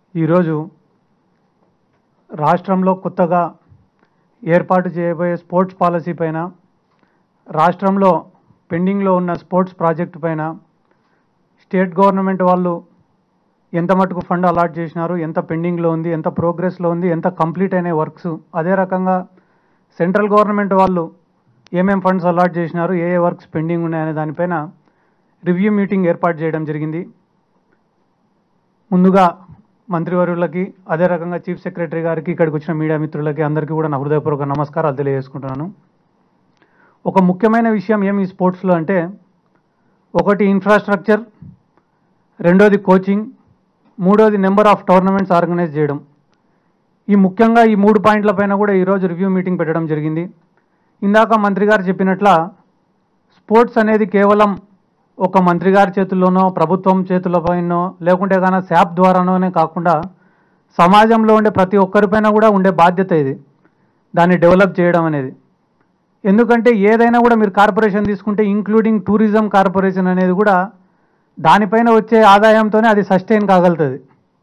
ఈరోజు రాష్ట్రంలో కొత్తగా ఏర్పాటు చేయబోయే స్పోర్ట్స్ పాలసీ పైన రాష్ట్రంలో పెండింగ్లో ఉన్న స్పోర్ట్స్ ప్రాజెక్టు పైన స్టేట్ గవర్నమెంట్ వాళ్ళు ఎంత మటుకు ఫండ్ అలాట్ చేసినారు ఎంత పెండింగ్లో ఉంది ఎంత ప్రోగ్రెస్లో ఉంది ఎంత కంప్లీట్ అయిన వర్క్స్ అదే రకంగా సెంట్రల్ గవర్నమెంట్ వాళ్ళు ఏమేం ఫండ్స్ అలాట్ చేసినారు ఏ ఏ వర్క్స్ పెండింగ్ ఉన్నాయనే దానిపైన రివ్యూ మీటింగ్ ఏర్పాటు చేయడం జరిగింది ముందుగా మంత్రివర్యులకి అదే రకంగా చీఫ్ సెక్రటరీ గారికి ఇక్కడికి వచ్చిన మీడియా మిత్రులకి అందరికీ కూడా నా హృదయపూర్వక నమస్కారాలు తెలియజేసుకుంటున్నాను ఒక ముఖ్యమైన విషయం ఏమి ఈ స్పోర్ట్స్లో అంటే ఒకటి ఇన్ఫ్రాస్ట్రక్చర్ రెండోది కోచింగ్ మూడోది నెంబర్ ఆఫ్ టోర్నమెంట్స్ ఆర్గనైజ్ చేయడం ఈ ముఖ్యంగా ఈ మూడు పాయింట్ల పైన కూడా ఈరోజు రివ్యూ మీటింగ్ పెట్టడం జరిగింది ఇందాక మంత్రి గారు చెప్పినట్ల స్పోర్ట్స్ అనేది కేవలం ఒక మంత్రి గారి చేతుల్లోనో ప్రభుత్వం చేతులపైనో లేకుంటే కానీ శాప్ ద్వారానోనే కాకుండా సమాజంలో ఉండే ప్రతి ఒక్కరిపైన కూడా ఉండే బాధ్యత ఇది దాన్ని డెవలప్ చేయడం అనేది ఎందుకంటే ఏదైనా కూడా మీరు కార్పొరేషన్ తీసుకుంటే ఇంక్లూడింగ్ టూరిజం కార్పొరేషన్ అనేది కూడా దానిపైన వచ్చే ఆదాయంతోనే అది సస్టైన్ కాగలుగుతుంది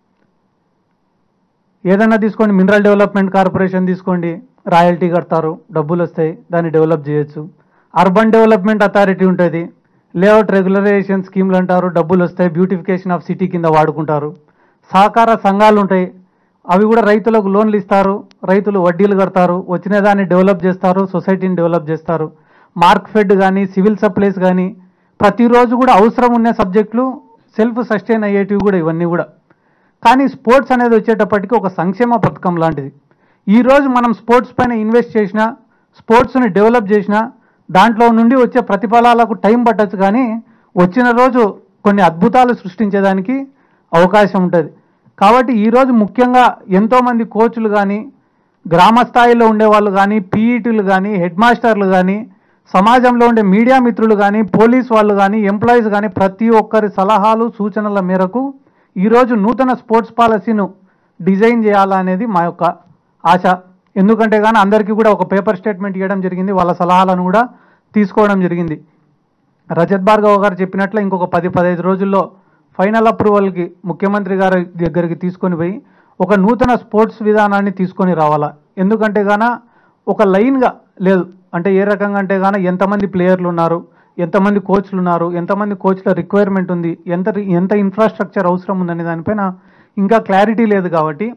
ఏదైనా తీసుకోండి మినరల్ డెవలప్మెంట్ కార్పొరేషన్ తీసుకోండి రాయల్టీ కడతారు డబ్బులు వస్తాయి దాన్ని డెవలప్ చేయొచ్చు అర్బన్ డెవలప్మెంట్ అథారిటీ ఉంటుంది లేఅవుట్ రెగ్యులరైజేషన్ స్కీమ్లు అంటారు డబ్బులు వస్తాయి బ్యూటిఫికేషన్ ఆఫ్ సిటీ కింద వాడుకుంటారు సహకార సంఘాలు ఉంటాయి అవి కూడా రైతులకు లోన్లు ఇస్తారు రైతులు వడ్డీలు కడతారు వచ్చిన దాన్ని డెవలప్ చేస్తారు సొసైటీని డెవలప్ చేస్తారు మార్క్ ఫెడ్ కానీ సివిల్ సప్లైస్ కానీ ప్రతిరోజు కూడా అవసరం ఉన్న సబ్జెక్టులు సెల్ఫ్ సస్టైన్ అయ్యేటివి కూడా ఇవన్నీ కూడా కానీ స్పోర్ట్స్ అనేది వచ్చేటప్పటికి ఒక సంక్షేమ పథకం లాంటిది ఈరోజు మనం స్పోర్ట్స్ పైన ఇన్వెస్ట్ చేసినా స్పోర్ట్స్ని డెవలప్ చేసినా దాంట్లో నుండి వచ్చే ప్రతిఫలాలకు టైం పట్టచ్చు కానీ వచ్చిన రోజు కొన్ని అద్భుతాలు సృష్టించేదానికి అవకాశం ఉంటుంది కాబట్టి ఈరోజు ముఖ్యంగా ఎంతోమంది కోచ్లు కానీ గ్రామ స్థాయిలో ఉండేవాళ్ళు కానీ పీఈటీలు కానీ హెడ్ మాస్టర్లు కానీ సమాజంలో ఉండే మీడియా మిత్రులు కానీ పోలీస్ వాళ్ళు కానీ ఎంప్లాయీస్ కానీ ప్రతి ఒక్కరి సలహాలు సూచనల మేరకు ఈరోజు నూతన స్పోర్ట్స్ పాలసీను డిజైన్ చేయాలనేది మా యొక్క ఆశ ఎందుకంటే కానీ అందరికీ కూడా ఒక పేపర్ స్టేట్మెంట్ ఇవ్వడం జరిగింది వాళ్ళ సలహాలను కూడా తీసుకోవడం జరిగింది రజత్ భార్గవ్ గారు చెప్పినట్లు ఇంకొక పది పదహైదు రోజుల్లో ఫైనల్ అప్రూవల్కి ముఖ్యమంత్రి గారి దగ్గరికి తీసుకొని పోయి ఒక నూతన స్పోర్ట్స్ విధానాన్ని తీసుకొని రావాలా ఎందుకంటే గాన ఒక లైన్గా లేదు అంటే ఏ రకంగా అంటే గాన ఎంతమంది ప్లేయర్లు ఉన్నారు ఎంతమంది కోచ్లు ఉన్నారు ఎంతమంది కోచ్ల రిక్వైర్మెంట్ ఉంది ఎంత ఎంత ఇన్ఫ్రాస్ట్రక్చర్ అవసరం ఉందనే దానిపైన ఇంకా క్లారిటీ లేదు కాబట్టి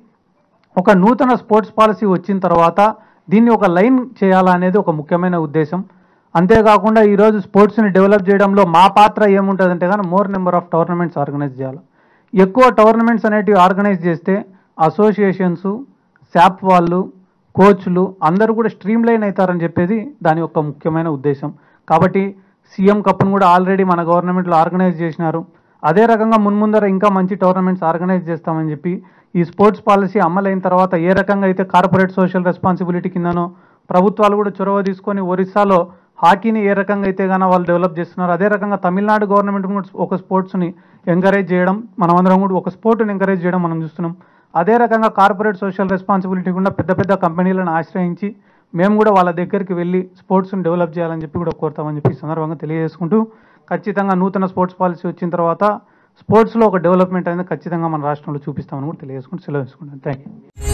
ఒక నూతన స్పోర్ట్స్ పాలసీ వచ్చిన తర్వాత దీన్ని ఒక లైన్ చేయాలనేది ఒక ముఖ్యమైన ఉద్దేశం అంతేకాకుండా ఈరోజు స్పోర్ట్స్ని డెవలప్ చేయడంలో మా పాత్ర ఏముంటుందంటే కానీ more number of tournaments organise చేయాలి ఎక్కువ టోర్నమెంట్స్ అనేటివి ఆర్గనైజ్ చేస్తే అసోసియేషన్స్ శాప్ వాళ్ళు కోచ్లు అందరూ కూడా స్ట్రీమ్ లైన్ అవుతారని చెప్పేది దాని యొక్క ముఖ్యమైన ఉద్దేశం కాబట్టి సీఎం కప్ను కూడా ఆల్రెడీ మన గవర్నమెంట్లో ఆర్గనైజ్ చేసినారు అదే రకంగా మున్ముందర ఇంకా మంచి టోర్నమెంట్స్ ఆర్గనైజ్ చేస్తామని చెప్పి ఈ స్పోర్ట్స్ పాలసీ అమలైన తర్వాత ఏ రకంగా అయితే కార్పొరేట్ సోషల్ రెస్పాన్సిబిలిటీ కిందనో ప్రభుత్వాలు కూడా చొరవ తీసుకొని ఒరిస్సాలో హాకీని ఏ రకంగా అయితే గాన వాళ్ళు డెవలప్ చేస్తున్నారు అదే రకంగా తమిళనాడు గవర్నమెంట్ కూడా ఒక స్పోర్ట్స్ని ఎంకరేజ్ చేయడం మనమందరం కూడా ఒక స్పోర్ట్ని ఎంకరేజ్ చేయడం మనం చూస్తున్నాం అదే రకంగా కార్పొరేట్ సోషల్ రెస్పాన్సిబిలిటీ కూడా పెద్ద పెద్ద కంపెనీలను ఆశ్రయించి మేము కూడా వాళ్ళ దగ్గరికి వెళ్ళి స్పోర్ట్స్ని డెవలప్ చేయాలని చెప్పి కూడా కోరుతామని చెప్పి ఈ సందర్భంగా తెలియజేసుకుంటూ ఖచ్చితంగా నూతన స్పోర్ట్స్ పాలసీ వచ్చిన తర్వాత స్పోర్ట్స్లో ఒక డెవలప్మెంట్ అనేది ఖచ్చితంగా మన రాష్ట్రంలో చూపిస్తామని కూడా తెలియజేసుకుంటూ సెలవు తీసుకుంటాను థ్యాంక్ యూ